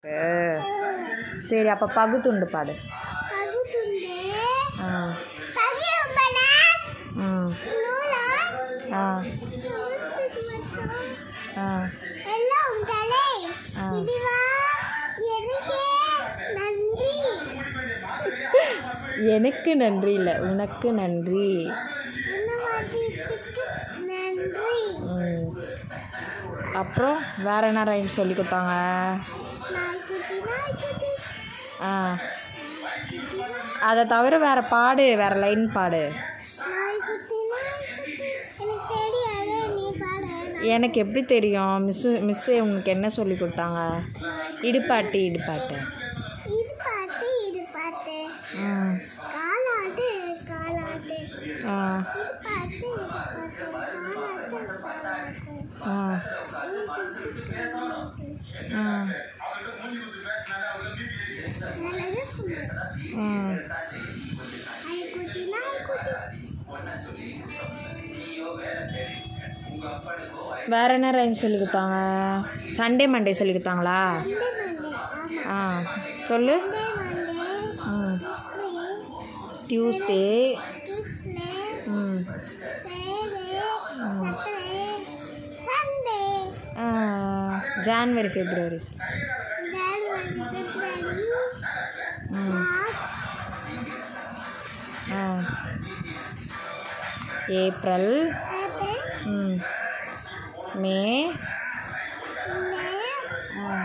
சரி அப்போ பகுத்துண்டு பாடு பகுத்துண்டு ஆ பகிரம்பன ம் நூலா ஆ நூற்றுக்கு மட்டும் ஆ எல்லாம் உன் தலை ஆ. இதுவா எனக்கே நன்றி எனக்கு நன்றி இல்லை உனக்கு நன்றி இந்த மாதிரிக்கு நன்றி ம் அப்புறம் வேற என்ன ரைம் சொல்லி கொடுத்தாங்க நாய்க்குட்டி நாய்க்குட்டி ஆ அதை தவிர வேற பாடு வேற லைன் பாடு நாய்க்குட்டி நாய்க்குட்டி எனக்கு தெரியாது நீ பாடு நான் எனக்கு எப்படி தெரியும் மிஸ்ஸு மிஸ்ஸு உனக்கு என்ன சொல்லி கொடுத்தாங்க இடுப்பாட்டு இடுப்பாட்டு இது பாட்டு இது பாட்டு ம் காலாட்டு காலாட்டு ஆ இது பாட்டு இது பாட்டு காலாட்டு காலாட்டு ஆ ஆ நல்லது சொல்லு ம் நாய்க்குட்டி நாய்க்குட்டி வேற என்ன ரைம் சொல்லி கொடுத்தாங்க சண்டே மண்டே சொல்லி கொடுத்தாங்களா மண்டே மண்டே ஆமா ஆ சொல்லு மண்டே மண்டே ம் ப்ளே டியூஸ்டே டிஸ்ப்ளே ம் Friday Saturday Sunday January February ஜனவரி பிப்ரவரி ம் மார்ச் ஆ ஏப்ரல் ஏப்ரல் ம் மே மே ஆ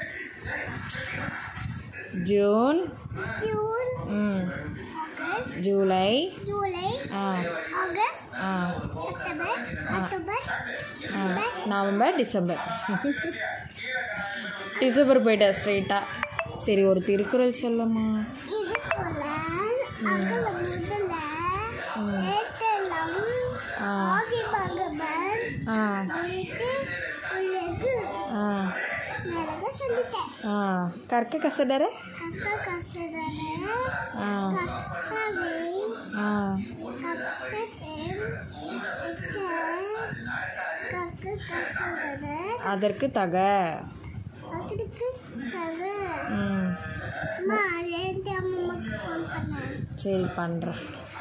ஜூன் ஜூன் ம் ஆகஸ்ட் ஜூலை ஜூலை ஆ ஆகஸ்ட் ஆ செப்டம்பர் அக்டோபர் ஆ நவம்பர் டிசம்பர் டிசம்பர் போயிட்டேன் ஸ்ட்ரெயிட்டாக சரி ஒரு திருக்குறள் சொல்லுமா இது போல அகல முதல்ல ஏத்தலம் ஆ. ஆகி பகவன் ஆ உனக்கு உலகு ஆ நரக சொல்லிட்டேன் ஆ கற்க கசடர அக்கா கசடன ஆ கக்கவே ஆ கப்பெம் கக்கு கசடன அதற்கு தக அதுக்கு தக ம் அம்மா ரெண்டு அம்மாக்கு ஃபோன் பண்ணேன் சரி பண்ணுறேன்